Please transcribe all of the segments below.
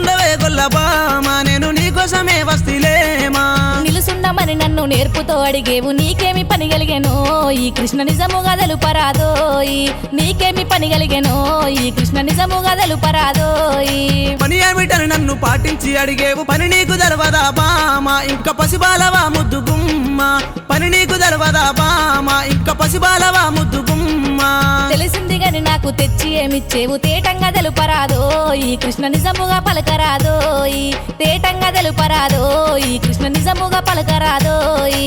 నిలుసుండవే గొల్లబామా నేను నీకోసమే వస్తిలేమా నిలుసుండమని నన్ను నేర్పుతో అడిగేవు నీకేమి పని కలిగెనో ఈ కృష్ణ నిజముగా తెలుపరాదోయి నీకేమి పని కలిగెనో ఈ కృష్ణ నిజముగా తెలుపరాదోయి పని ఏమిటని నన్ను పాటించి అడిగేవు పని నీకు తెలవదా బామా ఇంకా పసిబాలవా ముద్దు గుమ్మ పని నీకు తెలవదా బామా ఇంకా పసిబాలవా ముద్దు గుమ్మ తెలిసింది గాని నాకు తెచ్చి ఏమిచ్చేవు తేటంగా తెలుపరాదోయి కృష్ణ నిజముగా పలకరాదోయి తేటంగా తెలుపరాదోయి కృష్ణ నిజముగా పలకరాదోయి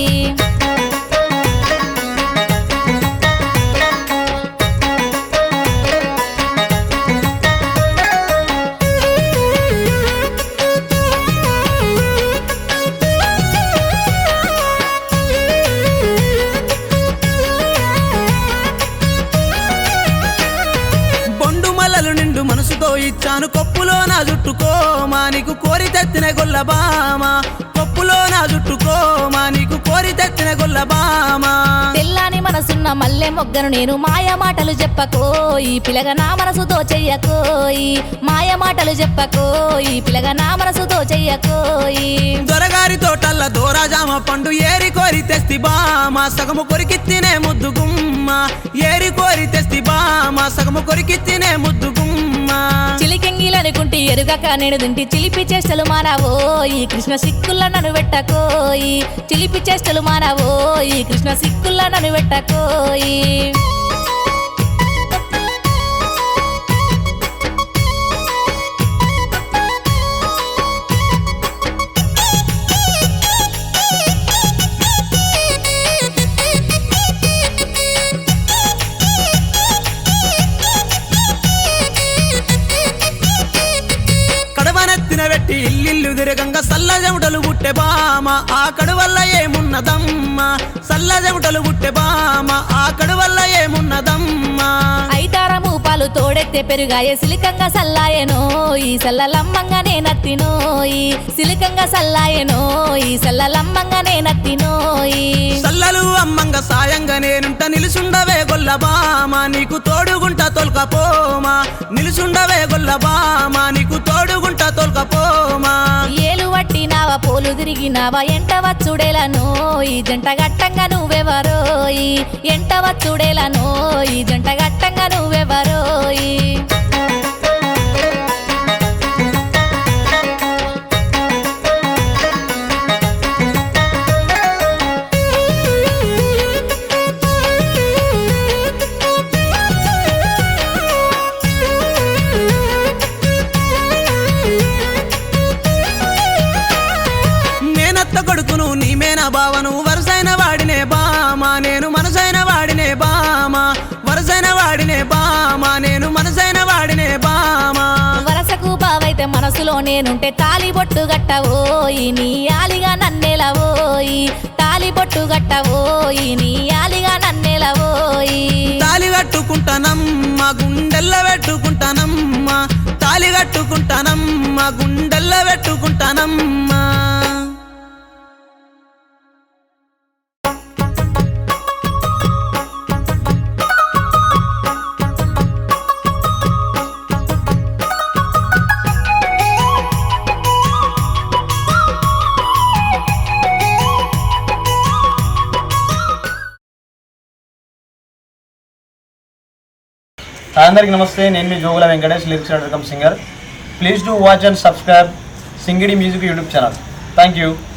బొండు మల్లలు నిండు మనసుతో ఇచ్చాను కొప్పులో నా జుట్టుకోమా నీకు కోరి తెత్తిన గొల్లబామా కొప్పులో నా జుట్టుకోమా నీకు కోరి తెత్తిన గొల్లబామా తెల్లాని మనసున్న మల్లె మొగ్గను నేను మాయ మాటలు చెప్పకోయి పిలగ నా మనసుతో చెయ్యకోయి మాయ మాటలు చెప్పకోయి పిలగ నా మనసుతో చెయ్యకోయి దొరగారి తోటల్ల దోరాజామ పండు ఏరి కోరి తెస్తి బామా సగము కొరికి తినే ముద్దు గుమ్మ ఏరి కోరి తెస్తి బామా సగము కొరికి తినే ముద్దు గుమ్మ చిలికెంగిలనుకుంటి ఎరుగక నేను దింటి చిలిపి చేష్టలు మానవోయి కృష్ణ సిక్కుల్ల నన్ను పెట్టకోయి చిలిపి చేష్టలు మానవోయి కృష్ణ సిక్కుల్ల నన్ను పెట్టకోయి కడవనెత్తిన పెట్టి ఇల్లిల్లు తిరగంగా సల్ల చెమటలు గుట్టె బామ ఆ కడువల్ల ఏమున్నదమ్మ సల్ల చెమటలు గుట్టె బామ ఆ కడువల్ల ఏమున్నదమ్మ ఐతారము పాలు తోడెత్తే పెరుగాయే సిలికంగా సల్లాయనో ఈ సల్లలమ్మంగా నేనత్తినోయి సిలికంగా సల్లాయనో ఈ సల్లలమ్మంగా నేనత్తినోయి సల్లలు అమ్మంగా సాయంగా నేనుంట నిలుసుండవే గొల్లబామ నీకు తోడుగుంట తొలకపోమా నిలుసుండవే గొల్లబామ నీకు తోడుగుంట తొలకపోమా ఏలు వట్టినావా పోలు తిరిగినావా ఎంట వచ్చుడేలను ఈ జంట గట్టంగా నువ్వెవరోయి ఎంట వచ్చుడేలను ఈ జంట గట్టంగా నువ్వెవరోయి నేనత్త కొడుకును నీమేన బావను వరసైన వాడినే బామా నేను మనసైన వాడినే బామా వరసైన వాడినే బామా నేను మనసైన వాడినే బామా వరసకు బావైతే మనసులో నేనుంటే తాలి బొట్టు గట్టవోయి నీ ఆలిగా నన్నెలవోయి తాలి బొట్టు గట్టవోయి నీ ఆలిగా నన్నెలవోయి తాలి కట్టుకుంటానమ్మ గుండెల్ల పెట్టుకుంటానమ్మ తాలి కట్టుకుంటానమ్మ గుండెల్ల పెట్టుకుంటానమ్మ అందరికి నమస్తే నేను మీ Jogula Venkatesh lyrics dot com singer please do watch and subscribe Singidi music YouTube channel thank you